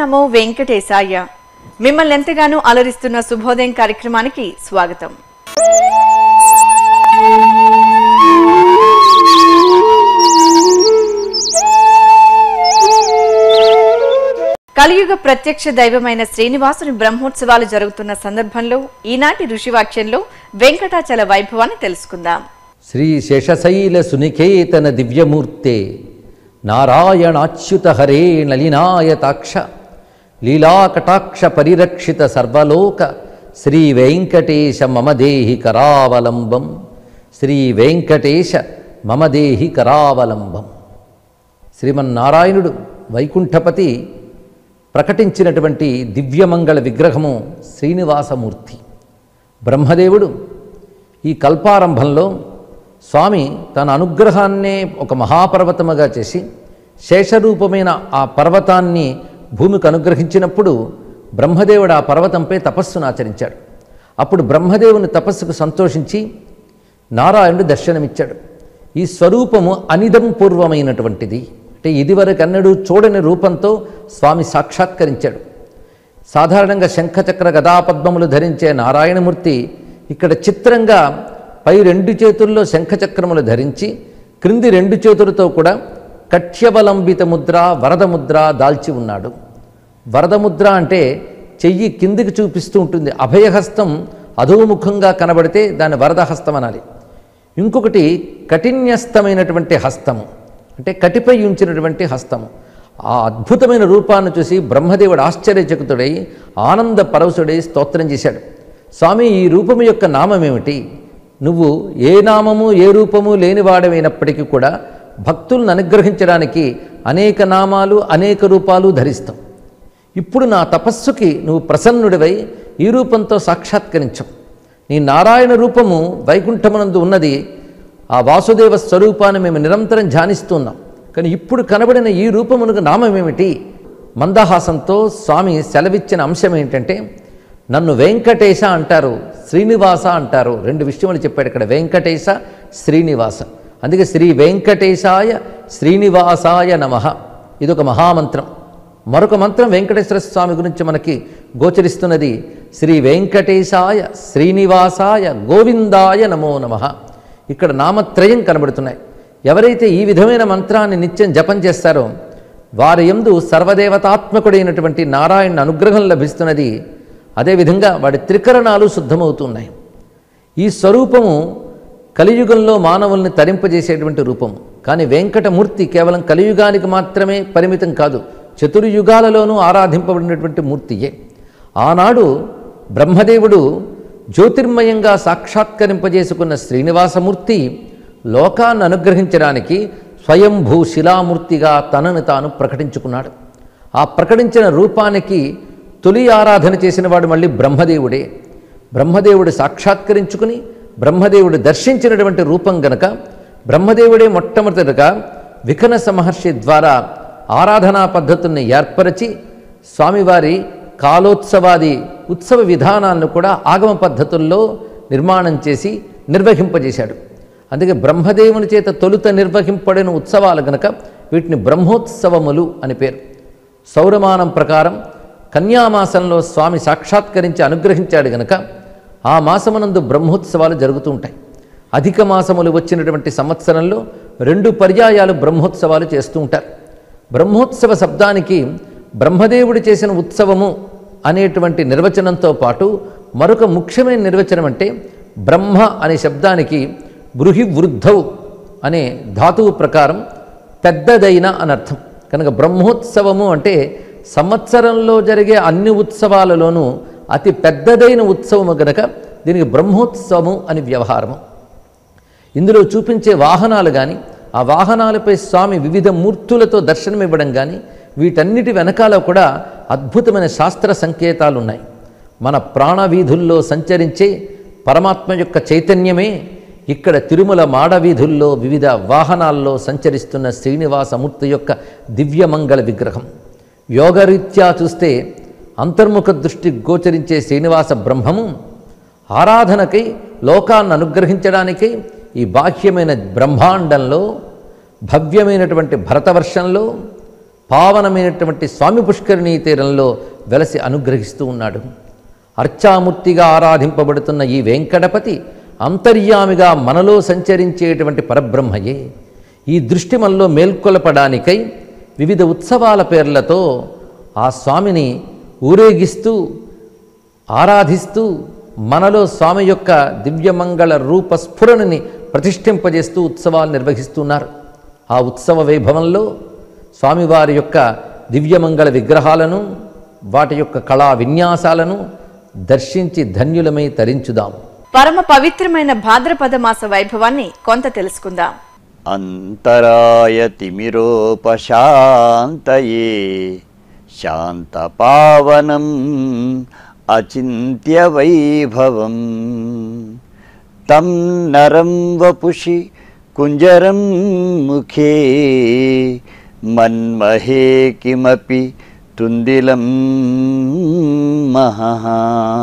నమో వెంకటేశాయ మిమ్మల్ని ఎంతగానో అలరిస్తున్న శుభోదయం కార్యక్రమానికి స్వాగతం కలియుగ ప్రత్యక్ష దైవమైన శ్రీనివాసుని బ్రహ్మోత్సవాలు జరుగుతున్న సందర్భంలో ఈనాటి ఋషివాక్యంలో వెంకటాచల వైభవాన్ని తెలుసుకుందాం శ్రీ శేషశైల సునికేతన దివ్యమూర్తే నారాయణాచ్యుత హరే నలినాయతాక్ష లీలాకటాక్ష పరిరక్షిత సర్వలోక శ్రీ వెంకటేశ మమ దేహి కరావలంబం శ్రీ వెంకటేశ మమ దేహి కరావలంబం శ్రీమన్నారాయణుడు వైకుంఠపతి ప్రకటించినటువంటి దివ్యమంగళ విగ్రహము శ్రీనివాసమూర్తి బ్రహ్మదేవుడు ఈ కల్పారంభంలో స్వామి తన అనుగ్రహాన్నే ఒక మహాపర్వతముగా చేసి శేషరూపమైన ఆ పర్వతాన్ని భూమికి అనుగ్రహించినప్పుడు బ్రహ్మదేవుడు ఆ పర్వతంపై తపస్సును ఆచరించాడు అప్పుడు బ్రహ్మదేవుని తపస్సుకు సంతోషించి నారాయణుడు దర్శనమిచ్చాడు ఈ స్వరూపము అనిదం పూర్వమైనటువంటిది అంటే ఇదివరకన్నడూ చూడని రూపంతో స్వామి సాక్షాత్కరించాడు సాధారణంగా శంఖచక్ర గదాపద్మములు ధరించే నారాయణమూర్తి ఇక్కడ చిత్రంగా పై రెండు చేతుల్లో శంఖచక్రములు ధరించి క్రింది రెండు చేతులతో కూడా కక్ష్యవలంబిత ముద్ర వరద ముద్ర దాల్చి ఉన్నాడు వరద ముద్ర అంటే చెయ్యి కిందికి చూపిస్తూ ఉంటుంది అభయహస్తం అధోముఖంగా కనబడితే దాన్ని వరదహస్తం అనాలి ఇంకొకటి కఠిన్యస్తమైనటువంటి హస్తము అంటే కటిపై ఉంచినటువంటి హస్తము ఆ అద్భుతమైన రూపాన్ని చూసి బ్రహ్మదేవుడు ఆశ్చర్యచకుతుడై ఆనంద పరవశుడై స్తోత్రం చేశాడు స్వామి ఈ రూపము యొక్క నామం ఏమిటి నువ్వు ఏ నామము ఏ రూపము లేనివాడమైనప్పటికీ కూడా భక్తులను అనుగ్రహించడానికి అనేక నామాలు అనేక రూపాలు ధరిస్తాం ఇప్పుడు నా తపస్సుకి నువ్వు ప్రసన్నుడివై ఈ రూపంతో సాక్షాత్కరించం నీ నారాయణ రూపము వైకుంఠమునందు ఉన్నది ఆ వాసుదేవ స్వరూపాన్ని మేము నిరంతరం ధ్యానిస్తున్నాం కానీ ఇప్పుడు కనబడిన ఈ రూపమునకు నామం ఏమిటి మందహాసంతో స్వామి సెలవిచ్చిన అంశం ఏంటంటే నన్ను వెంకటేశ అంటారు శ్రీనివాస అంటారు రెండు విషయములు చెప్పాడు ఇక్కడ వెంకటేశ శ్రీనివాస అందుకే శ్రీ వెంకటేశాయ శ్రీనివాసాయ నమ ఇదొక మహామంత్రం మరొక మంత్రం వెంకటేశ్వర స్వామి గురించి మనకి గోచరిస్తున్నది శ్రీ వెంకటేశాయ శ్రీనివాసాయ గోవిందాయ నమో నమ ఇక్కడ నామత్రయం కనబడుతున్నాయి ఎవరైతే ఈ విధమైన మంత్రాన్ని నిత్యం జపం చేస్తారో వారి ఎందు సర్వదేవతాత్మకుడైనటువంటి నారాయణ అనుగ్రహం లభిస్తున్నది అదేవిధంగా వాడి త్రికరణాలు శుద్ధమవుతున్నాయి ఈ స్వరూపము కలియుగంలో మానవుల్ని తరింపజేసేటువంటి రూపము కానీ వెంకటమూర్తి కేవలం కలియుగానికి మాత్రమే పరిమితం కాదు చతుర్యుగాలలోనూ ఆరాధింపబడినటువంటి మూర్తియే ఆనాడు బ్రహ్మదేవుడు జ్యోతిర్మయంగా సాక్షాత్కరింపజేసుకున్న శ్రీనివాసమూర్తి లోకాన్ని అనుగ్రహించడానికి స్వయంభూ శిలామూర్తిగా తనను తాను ప్రకటించుకున్నాడు ఆ ప్రకటించిన రూపానికి తొలి ఆరాధన చేసిన వాడు మళ్ళీ బ్రహ్మదేవుడే బ్రహ్మదేవుడు సాక్షాత్కరించుకుని బ్రహ్మదేవుడు దర్శించినటువంటి రూపం గనక బ్రహ్మదేవుడే మొట్టమొదటిగా వికనస మహర్షి ద్వారా ఆరాధనా పద్ధతుల్ని ఏర్పరచి స్వామివారి కాలోత్సవాది ఉత్సవ విధానాలను కూడా ఆగమ పద్ధతుల్లో నిర్మాణం చేసి నిర్వహింపజేశాడు అందుకే బ్రహ్మదేవుని చేత తొలుత నిర్వహింపడిన ఉత్సవాలు గనక వీటిని బ్రహ్మోత్సవములు అని పేరు సౌరమానం ప్రకారం కన్యామాసంలో స్వామి సాక్షాత్కరించి అనుగ్రహించాడు గనక ఆ మాసమునందు బ్రహ్మోత్సవాలు జరుగుతూ ఉంటాయి అధిక మాసములు వచ్చినటువంటి సంవత్సరంలో రెండు పర్యాయాలు బ్రహ్మోత్సవాలు చేస్తూ ఉంటారు బ్రహ్మోత్సవ శబ్దానికి బ్రహ్మదేవుడు చేసిన ఉత్సవము అనేటువంటి నిర్వచనంతో పాటు మరొక ముఖ్యమైన నిర్వచనం అంటే బ్రహ్మ అనే శబ్దానికి బృహి వృద్ధౌ అనే ధాతువు ప్రకారం పెద్దదైన అని అర్థం కనుక బ్రహ్మోత్సవము అంటే సంవత్సరంలో జరిగే అన్ని ఉత్సవాలలోనూ అతి పెద్దదైన ఉత్సవము గనక దీనికి బ్రహ్మోత్సవము అని వ్యవహారము ఇందులో చూపించే వాహనాలు కానీ ఆ వాహనాలపై స్వామి వివిధ మూర్తులతో దర్శనమివ్వడం కానీ వీటన్నిటి వెనకాల కూడా అద్భుతమైన శాస్త్ర సంకేతాలు ఉన్నాయి మన ప్రాణవీధుల్లో సంచరించే పరమాత్మ యొక్క చైతన్యమే ఇక్కడ తిరుమల మాడవీధుల్లో వివిధ వాహనాల్లో సంచరిస్తున్న శ్రీనివాసమూర్తి యొక్క దివ్యమంగళ విగ్రహం యోగరీత్యా చూస్తే అంతర్ముఖ దృష్టి గోచరించే శ్రీనివాస బ్రహ్మము ఆరాధనకై లోకాన్ని అనుగ్రహించడానికై ఈ బాహ్యమైన బ్రహ్మాండంలో భవ్యమైనటువంటి భరతవర్షంలో పావనమైనటువంటి స్వామి పుష్కరిణీ తీరంలో వెలసి అనుగ్రహిస్తూ ఉన్నాడు అర్చామూర్తిగా ఆరాధింపబడుతున్న ఈ వెంకటపతి అంతర్యామిగా మనలో సంచరించేటువంటి పరబ్రహ్మయే ఈ దృష్టి మనలో మేల్కొలపడానికై వివిధ ఉత్సవాల పేర్లతో ఆ స్వామిని ఊరేగిస్తూ ఆరాధిస్తూ మనలో స్వామి యొక్క దివ్యమంగళ రూప స్ఫురణని ప్రతిష్ఠింపజేస్తూ ఉత్సవాలు నిర్వహిస్తున్నారు ఆ ఉత్సవ వైభవంలో స్వామివారి యొక్క దివ్యమంగళ విగ్రహాలను వాటి యొక్క కళా విన్యాసాలను దర్శించి ధన్యులమై తరించుదాం పరమ పవిత్రమైన భాద్రపద మాస వైభవాన్ని కొంత తెలుసుకుందాం అంతరాయ తిమిరోపశాంతయే శాంతపావనం అచింత్య వైభవం తం నరం వపుషి కుంజరం ముఖే మన్మహే కిమపి తుందిలం మహా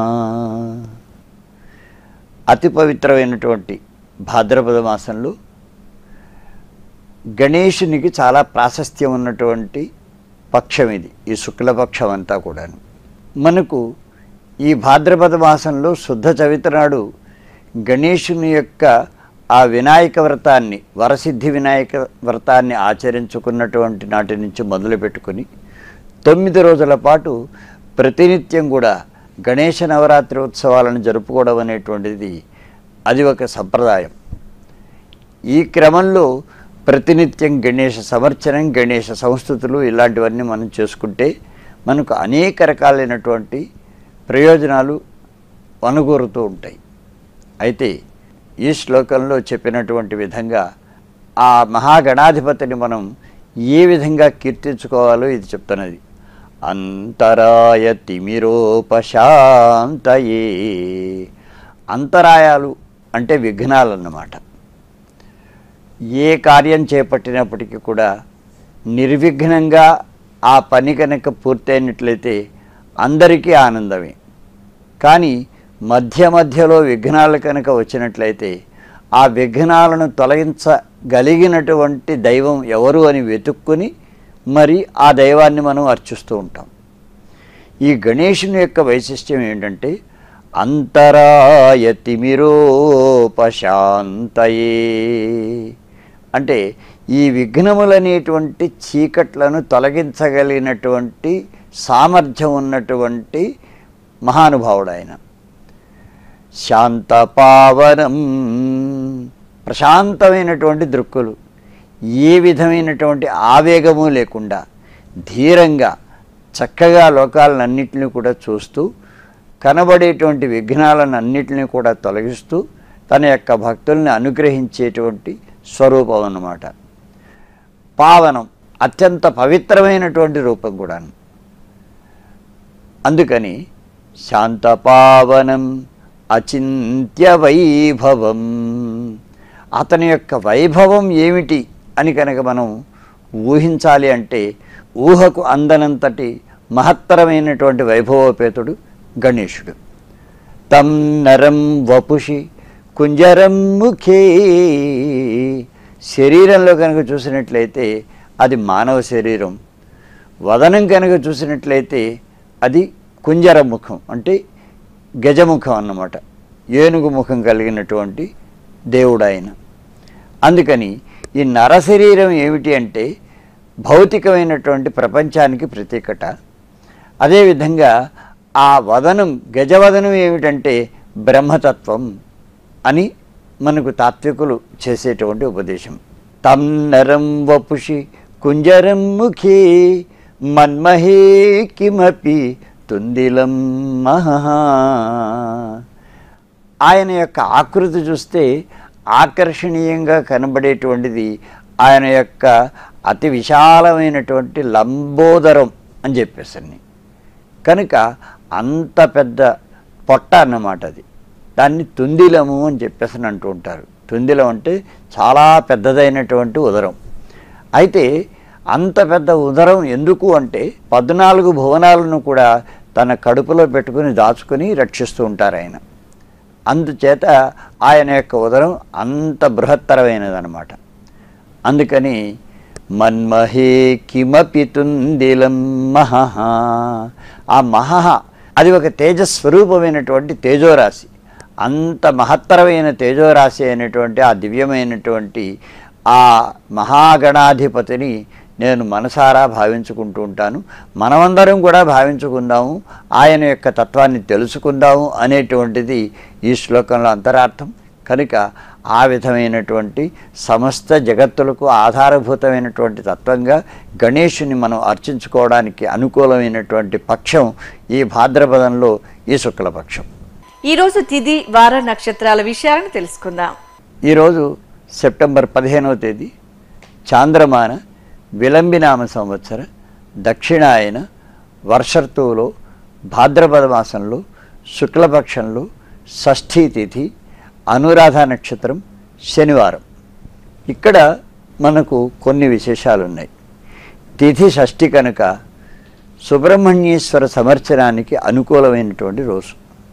అతి పవిత్రమైనటువంటి భాద్రపద మాసంలో గణేషునికి చాలా ప్రాశస్త్యం ఉన్నటువంటి పక్షం ఇది ఈ శుక్లపక్షం అంతా కూడాను మనకు ఈ భాద్రపద మాసంలో శుద్ధ చవితి నాడు గణేషుని యొక్క ఆ వినాయక వ్రతాన్ని వరసిద్ధి వినాయక వ్రతాన్ని ఆచరించుకున్నటువంటి నాటి నుంచి మొదలు పెట్టుకుని తొమ్మిది రోజుల పాటు ప్రతినిత్యం కూడా గణేష నవరాత్రి ఉత్సవాలను జరుపుకోవడం అనేటువంటిది అది ఒక సంప్రదాయం ఈ క్రమంలో ప్రతినిత్యం గణేష సమర్చనం గణేష సంస్కృతులు ఇలాంటివన్నీ మనం చేసుకుంటే మనకు అనేక రకాలైనటువంటి ప్రయోజనాలు అనుగూరుతూ ఉంటాయి అయితే ఈ శ్లోకంలో చెప్పినటువంటి విధంగా ఆ మహాగణాధిపతిని మనం ఏ విధంగా కీర్తించుకోవాలో ఇది చెప్తున్నది అంతరాయ తిమిరోపశాంతయే అంతరాయాలు అంటే విఘ్నాలు అన్నమాట ఏ కార్యం చేపట్టినప్పటికీ కూడా నిర్విఘ్నంగా ఆ పని కనుక పూర్తయినట్లయితే అందరికీ ఆనందమే కానీ మధ్య మధ్యలో విఘ్నాలు కనుక వచ్చినట్లయితే ఆ విఘ్నాలను తొలగించగలిగినటువంటి దైవం ఎవరు అని వెతుక్కుని మరి ఆ దైవాన్ని మనం అర్చిస్తూ ఉంటాం ఈ గణేషుని యొక్క వైశిష్ట్యం ఏంటంటే అంతరాయ తిమిరోపశాంతయే అంటే ఈ విఘ్నములనేటువంటి చీకట్లను తొలగించగలిగినటువంటి సామర్థ్యం ఉన్నటువంటి మహానుభావుడు ఆయన శాంతపావనం ప్రశాంతమైనటువంటి దృక్కులు ఏ విధమైనటువంటి ఆవేగము లేకుండా ధీరంగా చక్కగా లోకాలన్నింటినీ కూడా చూస్తూ కనబడేటువంటి విఘ్నాలను అన్నిటినీ కూడా తొలగిస్తూ తన యొక్క భక్తుల్ని అనుగ్రహించేటువంటి స్వరూపం అన్నమాట పావనం అత్యంత పవిత్రమైనటువంటి రూపం కూడాను అందుకని శాంతపావనం అచింత్య వైభవం అతని యొక్క వైభవం ఏమిటి అని కనుక మనం ఊహించాలి అంటే ఊహకు అందనంతటి మహత్తరమైనటువంటి వైభవోపేతుడు గణేశుడు తం నరం వపుషి కుంజరం ముఖే శరీరంలో కనుక చూసినట్లయితే అది మానవ శరీరం వదనం కనుక చూసినట్లయితే అది కుంజర ముఖం అంటే గజముఖం అన్నమాట ఏనుగు ముఖం కలిగినటువంటి దేవుడు ఆయన అందుకని ఈ నరశరీరం ఏమిటి అంటే భౌతికమైనటువంటి ప్రపంచానికి ప్రతీకట అదేవిధంగా ఆ వదనం గజవదనం ఏమిటంటే బ్రహ్మతత్వం అని మనకు తాత్వికులు చేసేటువంటి ఉపదేశం తం నరం వపుషి కుంజరం ముఖే మన్మహే కిమపి తుందిలం మహా ఆయన యొక్క ఆకృతి చూస్తే ఆకర్షణీయంగా కనబడేటువంటిది ఆయన యొక్క అతి విశాలమైనటువంటి లంబోదరం అని చెప్పేసని కనుక అంత పెద్ద పొట్ట అన్నమాట అది దాన్ని తుందిలము అని చెప్పేసి అంటూ ఉంటారు తుందిలం అంటే చాలా పెద్దదైనటువంటి ఉదరం అయితే అంత పెద్ద ఉదరం ఎందుకు అంటే పద్నాలుగు భువనాలను కూడా తన కడుపులో పెట్టుకుని దాచుకుని రక్షిస్తూ ఉంటారు ఆయన అందుచేత ఆయన యొక్క ఉదరం అంత బృహత్తరమైనదన్నమాట అందుకని మన్మహే కిమపి తుందిలం మహః ఆ మహః అది ఒక తేజస్వరూపమైనటువంటి తేజోరాశి అంత మహత్తరమైన తేజోరాశి అయినటువంటి ఆ దివ్యమైనటువంటి ఆ మహాగణాధిపతిని నేను మనసారా భావించుకుంటూ ఉంటాను మనమందరం కూడా భావించుకుందాము ఆయన యొక్క తత్వాన్ని తెలుసుకుందాము అనేటువంటిది ఈ శ్లోకంలో అంతరార్థం కనుక ఆ విధమైనటువంటి సమస్త జగత్తులకు ఆధారభూతమైనటువంటి తత్వంగా గణేషుని మనం అర్చించుకోవడానికి అనుకూలమైనటువంటి పక్షం ఈ భాద్రపదంలో ఈ శుక్లపక్షం ఈరోజు తిథి వార నక్షత్రాల విషయాలను తెలుసుకుందాం ఈరోజు సెప్టెంబర్ పదిహేనవ తేదీ చాంద్రమాన విలంబినామ సంవత్సర దక్షిణాయన వర్షర్తువులో భాద్రపద మాసంలో శుక్లపక్షంలో షష్ఠీ తిథి అనురాధ నక్షత్రం శనివారం ఇక్కడ మనకు కొన్ని విశేషాలు ఉన్నాయి తిథి షష్ఠి కనుక సుబ్రహ్మణ్యేశ్వర సంవత్సరానికి అనుకూలమైనటువంటి రోజు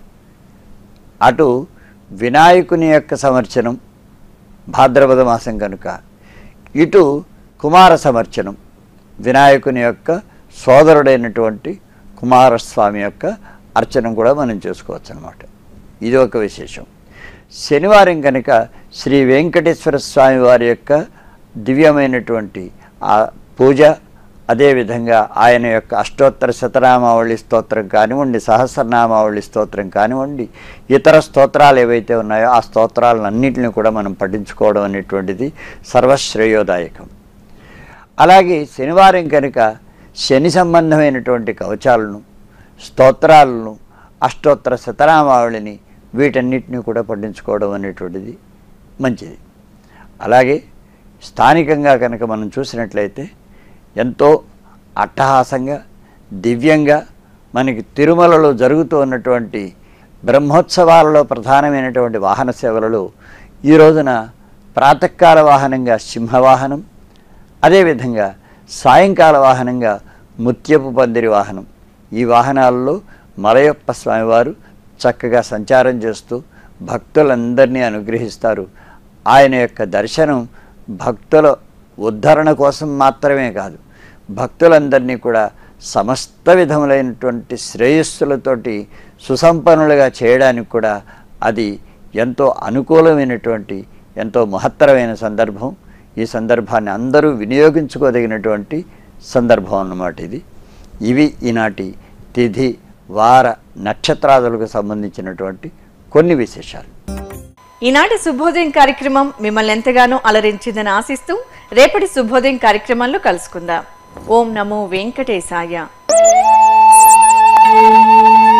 అటు వినాయకుని యొక్క సంవత్సరం భాద్రపద మాసం కనుక ఇటు కుమార సంవత్సరం వినాయకుని యొక్క సోదరుడైనటువంటి కుమారస్వామి యొక్క అర్చన కూడా మనం చేసుకోవచ్చు అనమాట ఇది ఒక విశేషం శనివారం కనుక శ్రీ వెంకటేశ్వర స్వామి వారి యొక్క దివ్యమైనటువంటి ఆ పూజ అదేవిధంగా ఆయన యొక్క అష్టోత్తర శతనామావళి స్తోత్రం కానివ్వండి సహస్రనామావళి స్తోత్రం కానివ్వండి ఇతర స్తోత్రాలు ఏవైతే ఉన్నాయో ఆ స్తోత్రాలన్నింటినీ కూడా మనం పఠించుకోవడం అనేటువంటిది సర్వశ్రేయోదాయకం అలాగే శనివారం కనుక శని సంబంధమైనటువంటి కవచాలను స్తోత్రాలను అష్టోత్తర శతనామావళిని వీటన్నిటిని కూడా పఠించుకోవడం అనేటువంటిది మంచిది అలాగే స్థానికంగా కనుక మనం చూసినట్లయితే ఎంతో అట్టహాసంగా దివ్యంగా మనకి తిరుమలలో జరుగుతూ ఉన్నటువంటి బ్రహ్మోత్సవాలలో ప్రధానమైనటువంటి వాహన సేవలలో ఈ రోజున ప్రాతకాల వాహనంగా సింహవాహనం అదేవిధంగా సాయంకాల వాహనంగా ముత్యపు పందిరి వాహనం ఈ వాహనాలలో మలయప్ప స్వామివారు చక్కగా సంచారం చేస్తూ భక్తులందరినీ అనుగ్రహిస్తారు ఆయన యొక్క దర్శనం భక్తుల ఉద్ధరణ కోసం మాత్రమే కాదు భక్తులందరినీ కూడా సమస్త విధములైనటువంటి శ్రేయస్సులతోటి సుసంపన్నులుగా చేయడానికి కూడా అది ఎంతో అనుకూలమైనటువంటి ఎంతో మహత్తరమైన సందర్భం ఈ సందర్భాన్ని అందరూ వినియోగించుకోదగినటువంటి సందర్భం అన్నమాట ఇది ఇవి ఈనాటి తిథి వార నక్షత్రాదులకు సంబంధించినటువంటి కొన్ని విశేషాలు ఈనాటి శుభోదయం కార్యక్రమం మిమ్మల్ని ఎంతగానో అలరించిందని ఆశిస్తూ రేపటి శుభోదయం కార్యక్రమంలో కలుసుకుందాం ఓం నమో వెంకటేశాయ